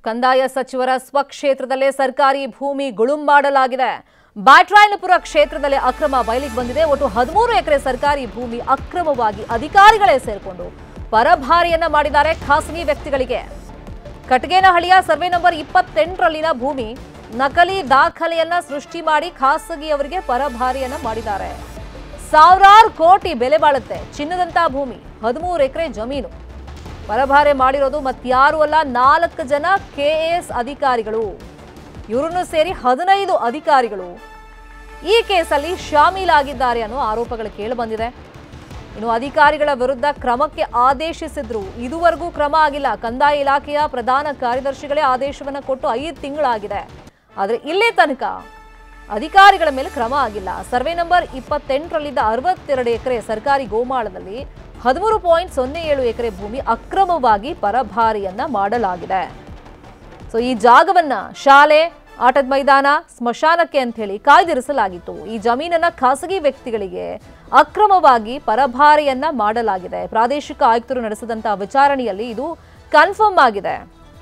ಕಂದಾಯ ಸಚಿವರ ಸ್ವಕ್ಷೇತ್ರದಲ್ಲೇ ಸರ್ಕಾರಿ ಭೂಮಿ ಗುಳುಂಬಾಡಲಾಗಿದೆ ಬ್ಯಾಟ್ರಾಯನಪುರ ಕ್ಷೇತ್ರದಲ್ಲಿ ಅಕ್ರಮ ಬಯಲಿಗೆ ಬಂದಿದೆ ಒಟ್ಟು ಹದಿಮೂರು ಎಕರೆ ಸರ್ಕಾರಿ ಭೂಮಿ ಅಕ್ರಮವಾಗಿ ಅಧಿಕಾರಿಗಳೇ ಸೇರಿಕೊಂಡು ಪರಭಾರಿಯನ್ನ ಮಾಡಿದ್ದಾರೆ ಖಾಸಗಿ ವ್ಯಕ್ತಿಗಳಿಗೆ ಕಟಗೇನಹಳ್ಳಿಯ ಸರ್ವೆ ನಂಬರ್ ಇಪ್ಪತ್ತೆಂಟರಲ್ಲಿನ ಭೂಮಿ ನಕಲಿ ದಾಖಲೆಯನ್ನ ಸೃಷ್ಟಿ ಮಾಡಿ ಖಾಸಗಿಯವರಿಗೆ ಪರಭಾರಿಯನ್ನ ಮಾಡಿದ್ದಾರೆ ಸಾವಿರಾರು ಕೋಟಿ ಬೆಲೆ ಬಾಳುತ್ತೆ ಚಿನ್ನದಂತ ಭೂಮಿ ಹದಿಮೂರು ಎಕರೆ ಜಮೀನು ಪರಭಾರೆ ಮಾಡಿರೋದು ಮತ್ಯಾರು ಅಲ್ಲ ನಾಲ್ಕು ಜನ ಕೆಎಎಸ್ ಅಧಿಕಾರಿಗಳು ಇವರನ್ನು ಸೇರಿ ಹದಿನೈದು ಅಧಿಕಾರಿಗಳು ಈ ಕೇಸಲ್ಲಿ ಶಾಮೀಲಾಗಿದ್ದಾರೆ ಅನ್ನೋ ಆರೋಪಗಳು ಕೇಳಿಬಂದಿದೆ ಇನ್ನು ಅಧಿಕಾರಿಗಳ ವಿರುದ್ಧ ಕ್ರಮಕ್ಕೆ ಆದೇಶಿಸಿದ್ರು ಇದುವರೆಗೂ ಕ್ರಮ ಆಗಿಲ್ಲ ಕಂದಾಯ ಇಲಾಖೆಯ ಪ್ರಧಾನ ಕಾರ್ಯದರ್ಶಿಗಳೇ ಆದೇಶವನ್ನ ಕೊಟ್ಟು ಐದು ತಿಂಗಳಾಗಿದೆ ಆದರೆ ಇಲ್ಲೇ ತನಕ ಅಧಿಕಾರಿಗಳ ಮೇಲೆ ಕ್ರಮ ಆಗಿಲ್ಲ ಸರ್ವೆ ನಂಬರ್ ಇಪ್ಪತ್ತೆಂಟರಲ್ಲಿದ್ದ ಅರವತ್ತೆರಡು ಎಕರೆ ಸರ್ಕಾರಿ ಗೋಮಾಳದಲ್ಲಿ ಹದಿಮೂರು ಪಾಯಿಂಟ್ ಸೊನ್ನೆ ಏಳು ಎಕರೆ ಭೂಮಿ ಅಕ್ರಮವಾಗಿ ಪರಭಾರಿಯನ್ನ ಮಾಡಲಾಗಿದೆ ಸೊ ಈ ಜಾಗವನ್ನ ಶಾಲೆ ಆಟದ ಮೈದಾನ ಸ್ಮಶಾನಕ್ಕೆ ಅಂತ ಹೇಳಿ ಕಾಯ್ದಿರಿಸಲಾಗಿತ್ತು ಈ ಜಮೀನನ್ನ ಖಾಸಗಿ ವ್ಯಕ್ತಿಗಳಿಗೆ ಅಕ್ರಮವಾಗಿ ಪರಭಾರೆಯನ್ನ ಮಾಡಲಾಗಿದೆ ಪ್ರಾದೇಶಿಕ ಆಯುಕ್ತರು ನಡೆಸಿದಂತಹ ವಿಚಾರಣೆಯಲ್ಲಿ ಇದು ಕನ್ಫರ್ಮ್ ಆಗಿದೆ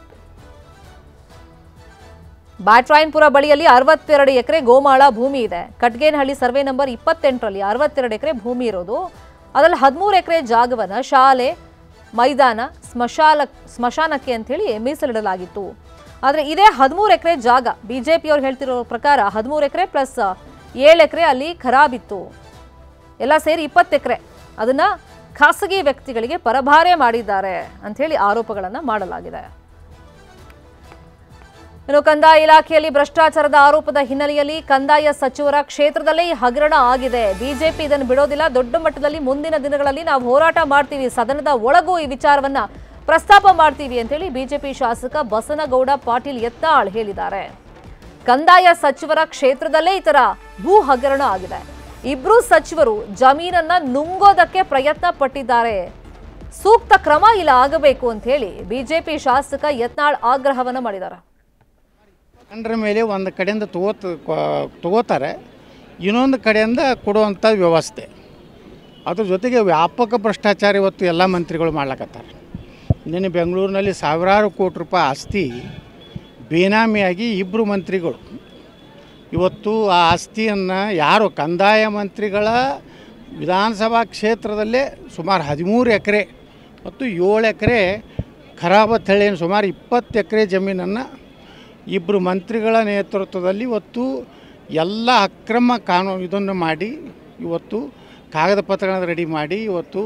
ಬ್ಯಾಟ್ರಾಯನ್ಪುರ ಬಳಿಯಲ್ಲಿ ಅರವತ್ತೆರಡು ಎಕರೆ ಗೋಮಾಳ ಭೂಮಿ ಇದೆ ಕಟ್ಗೇನಹಳ್ಳಿ ಸರ್ವೆ ನಂಬರ್ ಇಪ್ಪತ್ತೆಂಟರಲ್ಲಿ ಅರವತ್ತೆರಡು ಎಕರೆ ಭೂಮಿ ಇರೋದು ಅದರಲ್ಲಿ ಹದಿಮೂರು ಎಕರೆ ಜಾಗವನ್ನು ಶಾಲೆ ಮೈದಾನ ಸ್ಮಶಾಲ ಸ್ಮಶಾನಕ್ಕೆ ಅಂತೇಳಿ ಮೀಸಲಿಡಲಾಗಿತ್ತು ಆದರೆ ಇದೇ ಹದಿಮೂರು ಎಕರೆ ಜಾಗ ಬಿ ಜೆ ಪಿಯವ್ರು ಹೇಳ್ತಿರೋ ಪ್ರಕಾರ ಹದಿಮೂರು ಎಕರೆ ಪ್ಲಸ್ ಏಳು ಎಕರೆ ಅಲ್ಲಿ ಖರಾಬಿತ್ತು ಎಲ್ಲ ಸೇರಿ ಇಪ್ಪತ್ತು ಎಕರೆ ಅದನ್ನು ಖಾಸಗಿ ವ್ಯಕ್ತಿಗಳಿಗೆ ಪರಭಾರೆ ಮಾಡಿದ್ದಾರೆ ಅಂಥೇಳಿ ಆರೋಪಗಳನ್ನು ಮಾಡಲಾಗಿದೆ ಇನ್ನು ಕಂದಾಯ ಇಲಾಖೆಯಲ್ಲಿ ಭ್ರಷ್ಟಾಚಾರದ ಆರೋಪದ ಹಿನ್ನೆಲೆಯಲ್ಲಿ ಕಂದಾಯ ಸಚಿವರ ಕ್ಷೇತ್ರದಲ್ಲೇ ಈ ಹಗರಣ ಆಗಿದೆ ಬಿಜೆಪಿ ಇದನ್ನು ಬಿಡೋದಿಲ್ಲ ದೊಡ್ಡ ಮಟ್ಟದಲ್ಲಿ ಮುಂದಿನ ದಿನಗಳಲ್ಲಿ ನಾವು ಹೋರಾಟ ಮಾಡ್ತೀವಿ ಸದನದ ಒಳಗೂ ಈ ವಿಚಾರವನ್ನ ಪ್ರಸ್ತಾಪ ಮಾಡ್ತೀವಿ ಅಂತೇಳಿ ಬಿಜೆಪಿ ಶಾಸಕ ಬಸನಗೌಡ ಪಾಟೀಲ್ ಯತ್ನಾಳ್ ಹೇಳಿದ್ದಾರೆ ಕಂದಾಯ ಸಚಿವರ ಕ್ಷೇತ್ರದಲ್ಲೇ ಈ ತರ ಭೂ ಹಗರಣ ಆಗಿದೆ ಇಬ್ರು ಸಚಿವರು ಜಮೀನನ್ನ ನುಂಗೋದಕ್ಕೆ ಪ್ರಯತ್ನ ಪಟ್ಟಿದ್ದಾರೆ ಸೂಕ್ತ ಕ್ರಮ ಇಲ್ಲ ಆಗಬೇಕು ಅಂತ ಹೇಳಿ ಬಿಜೆಪಿ ಶಾಸಕ ಯತ್ನಾಳ್ ಆಗ್ರಹವನ್ನ ಮಾಡಿದ್ದಾರೆ ಕಂಡ್ರ ಮೇಲೆ ಒಂದು ಕಡೆಯಿಂದ ತಗೋತ ತಗೋತಾರೆ ಇನ್ನೊಂದು ಕಡೆಯಿಂದ ಕೊಡುವಂಥ ವ್ಯವಸ್ಥೆ ಅದ್ರ ಜೊತೆಗೆ ವ್ಯಾಪಕ ಭ್ರಷ್ಟಾಚಾರ ಇವತ್ತು ಎಲ್ಲ ಮಂತ್ರಿಗಳು ಮಾಡ್ಲಕತ್ತಾರೆ ನಿನ್ನೆ ಬೆಂಗಳೂರಿನಲ್ಲಿ ಸಾವಿರಾರು ಕೋಟಿ ರೂಪಾಯಿ ಆಸ್ತಿ ಬೇನಾಮಿಯಾಗಿ ಇಬ್ಬರು ಮಂತ್ರಿಗಳು ಇವತ್ತು ಆ ಆಸ್ತಿಯನ್ನು ಯಾರು ಕಂದಾಯ ಮಂತ್ರಿಗಳ ವಿಧಾನಸಭಾ ಕ್ಷೇತ್ರದಲ್ಲೇ ಸುಮಾರು ಹದಿಮೂರು ಎಕರೆ ಮತ್ತು ಏಳು ಎಕರೆ ಖರಾಬ ತಳಿಯನ್ನು ಸುಮಾರು ಇಪ್ಪತ್ತು ಎಕರೆ ಜಮೀನನ್ನು ಇಬ್ಬರು ಮಂತ್ರಿಗಳ ನೇತೃತ್ವದಲ್ಲಿ ಇವತ್ತು ಎಲ್ಲ ಅಕ್ರಮ ಕಾನೂನು ಇದನ್ನು ಮಾಡಿ ಇವತ್ತು ಕಾಗದ ಪತ್ರಗಳನ್ನು ರೆಡಿ ಮಾಡಿ ಇವತ್ತು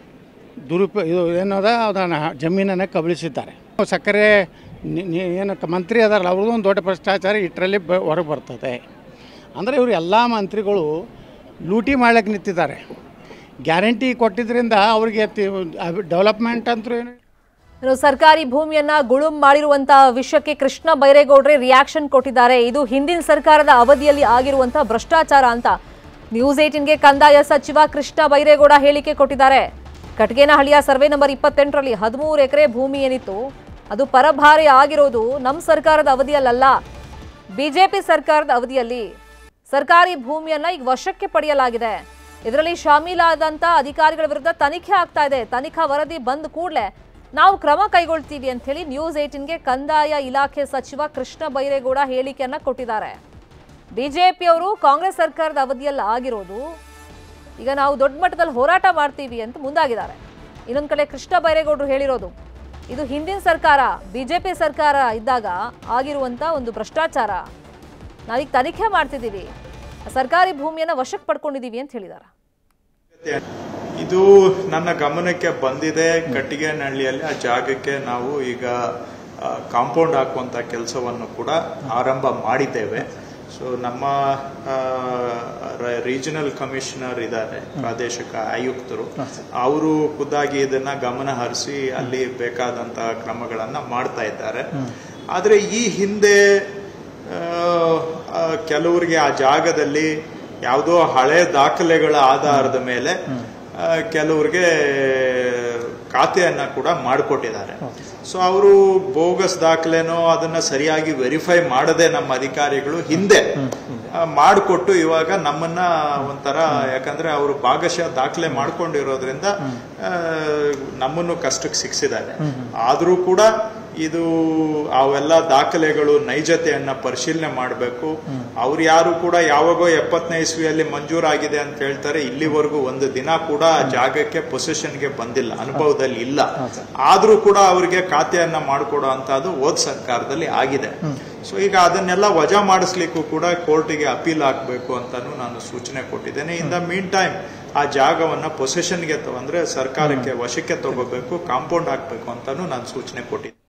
ದುರುಪ ಇದು ಏನದ ಅದನ್ನು ಜಮೀನನ್ನು ಕಬಳಿಸಿದ್ದಾರೆ ಸಕ್ಕರೆ ನಿ- ನಿ- ಏನು ಕ- ಮಂತ್ರಿ ಅದಾರಲ್ಲ ಅವ್ರದ್ದು ಒಂದು ದೊಡ್ಡ ಭ್ರಷ್ಟಾಚಾರ ಇಟ್ಟರಲ್ಲಿ ಬ ಹೊರಗೆ ಬರ್ತದೆ ಅಂದರೆ ಇವರು ಎಲ್ಲ ಮಂತ್ರಿಗಳು ಲೂಟಿ ಮಾಡ್ಲಿಕ್ಕೆ ನಿಂತಿದ್ದಾರೆ ಗ್ಯಾರಂಟಿ ಕೊಟ್ಟಿದ್ದರಿಂದ ಅವ್ರಿಗೆ ಡೆವಲಪ್ಮೆಂಟ್ ಅಂತೂ ಏನು ಇನ್ನು ಸರ್ಕಾರಿ ಭೂಮಿಯನ್ನ ಗುಳುಂ ಮಾಡಿರುವಂತಹ ವಿಷಯಕ್ಕೆ ಕೃಷ್ಣ ಬೈರೇಗೌಡ್ರೆ ರಿಯಾಕ್ಷನ್ ಕೊಟ್ಟಿದ್ದಾರೆ ಇದು ಹಿಂದಿನ ಸರ್ಕಾರದ ಅವಧಿಯಲ್ಲಿ ಆಗಿರುವಂತಹ ಭ್ರಷ್ಟಾಚಾರ ಅಂತ ನ್ಯೂಸ್ ಏಟಿನ್ಗೆ ಕಂದಾಯ ಸಚಿವ ಕೃಷ್ಣ ಬೈರೇಗೌಡ ಹೇಳಿಕೆ ಕೊಟ್ಟಿದ್ದಾರೆ ಕಟಗೇನಹಳ್ಳಿಯ ಸರ್ವೆ ನಂಬರ್ ಇಪ್ಪತ್ತೆಂಟರಲ್ಲಿ ಹದಿಮೂರು ಎಕರೆ ಭೂಮಿ ಏನಿತ್ತು ಅದು ಪರಭಾರೆ ಆಗಿರೋದು ನಮ್ಮ ಸರ್ಕಾರದ ಅವಧಿಯಲ್ಲ ಬಿಜೆಪಿ ಸರ್ಕಾರದ ಅವಧಿಯಲ್ಲಿ ಸರ್ಕಾರಿ ಭೂಮಿಯನ್ನ ಈಗ ವಶಕ್ಕೆ ಪಡೆಯಲಾಗಿದೆ ಇದರಲ್ಲಿ ಶಾಮೀಲಾದಂತ ಅಧಿಕಾರಿಗಳ ವಿರುದ್ಧ ತನಿಖೆ ಆಗ್ತಾ ಇದೆ ತನಿಖಾ ವರದಿ ಬಂದ ಕೂಡಲೇ ನಾವು ಕ್ರಮ ಕೈಗೊಳ್ತೀವಿ ಅಂತ ಹೇಳಿ ನ್ಯೂಸ್ ಏಟಿನ್ಗೆ ಕಂದಾಯ ಇಲಾಖೆ ಸಚಿವ ಕೃಷ್ಣ ಬೈರೇಗೌಡ ಹೇಳಿಕೆಯನ್ನ ಕೊಟ್ಟಿದ್ದಾರೆ ಬಿಜೆಪಿಯವರು ಕಾಂಗ್ರೆಸ್ ಸರ್ಕಾರದ ಅವಧಿಯಲ್ಲಿ ಆಗಿರೋದು ಈಗ ನಾವು ದೊಡ್ಡ ಮಟ್ಟದಲ್ಲಿ ಹೋರಾಟ ಮಾಡ್ತೀವಿ ಅಂತ ಮುಂದಾಗಿದ್ದಾರೆ ಇನ್ನೊಂದು ಕಡೆ ಕೃಷ್ಣ ಬೈರೇಗೌಡರು ಹೇಳಿರೋದು ಇದು ಹಿಂದಿನ ಸರ್ಕಾರ ಬಿಜೆಪಿ ಸರ್ಕಾರ ಇದ್ದಾಗ ಆಗಿರುವಂತ ಒಂದು ಭ್ರಷ್ಟಾಚಾರ ನಾವೀಗ ತನಿಖೆ ಮಾಡ್ತಿದ್ದೀವಿ ಸರ್ಕಾರಿ ಭೂಮಿಯನ್ನ ವಶಕ್ಕೆ ಪಡ್ಕೊಂಡಿದ್ದೀವಿ ಅಂತ ಹೇಳಿದ್ದಾರೆ ಇದು ನನ್ನ ಗಮನಕ್ಕೆ ಬಂದಿದೆ ಕಟ್ಟಿಗೆನಹಳ್ಳಿಯಲ್ಲಿ ಆ ಜಾಗಕ್ಕೆ ನಾವು ಈಗ ಕಾಂಪೌಂಡ್ ಹಾಕುವಂತ ಕೆಲಸವನ್ನು ಕೂಡ ಆರಂಭ ಮಾಡಿದ್ದೇವೆ ಸೊ ನಮ್ಮ ರೀಜನಲ್ ಕಮಿಷನರ್ ಇದ್ದಾರೆ ಪ್ರಾದೇಶಿಕ ಆಯುಕ್ತರು ಅವರು ಖುದ್ದಾಗಿ ಇದನ್ನ ಗಮನ ಹರಿಸಿ ಅಲ್ಲಿ ಬೇಕಾದಂತಹ ಕ್ರಮಗಳನ್ನ ಮಾಡ್ತಾ ಇದ್ದಾರೆ ಆದ್ರೆ ಈ ಹಿಂದೆ ಆ, ಆ, ಕೆಲವರಿಗೆ ಆ ಜಾಗದಲ್ಲಿ ಯಾವುದೋ ಹಳೆ ದಾಖಲೆಗಳ ಆಧಾರದ ಮೇಲೆ ಆ, ಕೆಲವ್ರಿಗೆ ಖಾತೆಯನ್ನ ಕೂಡ ಮಾಡಿಕೊಟ್ಟಿದ್ದಾರೆ ಸೊ ಅವರು ಬೋಗಸ್ ದಾಖಲೆನೋ ಅದನ್ನ ಸರಿಯಾಗಿ ವೆರಿಫೈ ಮಾಡದೆ ನಮ್ಮ ಅಧಿಕಾರಿಗಳು ಹಿಂದೆ ಮಾಡಿಕೊಟ್ಟು ಇವಾಗ ನಮ್ಮನ್ನ ಒಂಥರ ಯಾಕಂದ್ರೆ ಅವರು ಭಾಗಶಃ ದಾಖಲೆ ಮಾಡ್ಕೊಂಡಿರೋದ್ರಿಂದ ಆ, ನಮ್ಮನ್ನು ಕಷ್ಟಕ್ಕೆ ಸಿಕ್ಸಿದ್ದಾರೆ ಆದ್ರೂ ಕೂಡ ಇದು ಅವೆಲ್ಲ ದಾಖಲೆಗಳು ನೈಜತೆಯನ್ನ ಪರಿಶೀಲನೆ ಮಾಡಬೇಕು ಅವ್ರು ಯಾರು ಕೂಡ ಯಾವಾಗೋ ಎಪ್ಪತ್ತನೇ ಇಸ್ವಿಯಲ್ಲಿ ಮಂಜೂರಾಗಿದೆ ಅಂತ ಹೇಳ್ತಾರೆ ಇಲ್ಲಿವರೆಗೂ ಒಂದು ದಿನ ಕೂಡ ಆ ಜಾಗಕ್ಕೆ ಪೊಸಿಷನ್ಗೆ ಬಂದಿಲ್ಲ ಅನುಭವದಲ್ಲಿ ಇಲ್ಲ ಆದ್ರೂ ಕೂಡ ಅವರಿಗೆ ಖಾತೆಯನ್ನ ಮಾಡಿಕೊಡೋ ಅಂತದ್ದು ಓದ್ ಸರ್ಕಾರದಲ್ಲಿ ಆಗಿದೆ ಸೊ ಈಗ ಅದನ್ನೆಲ್ಲ ವಜಾ ಮಾಡಿಸ್ಲಿಕ್ಕೂ ಕೂಡ ಕೋರ್ಟಿಗೆ ಅಪೀಲ್ ಹಾಕಬೇಕು ಅಂತಾನು ನಾನು ಸೂಚನೆ ಕೊಟ್ಟಿದ್ದೇನೆ ಇನ್ ದ ಮೀನ್ ಟೈಮ್ ಆ ಜಾಗವನ್ನ ಪೊಸೆಷನ್ಗೆ ಅಂದ್ರೆ ಸರ್ಕಾರಕ್ಕೆ ವಶಕ್ಕೆ ತಗೋಬೇಕು ಕಾಂಪೌಂಡ್ ಹಾಕ್ಬೇಕು ಅಂತಾನು ನಾನು ಸೂಚನೆ ಕೊಟ್ಟಿದ್ದೆ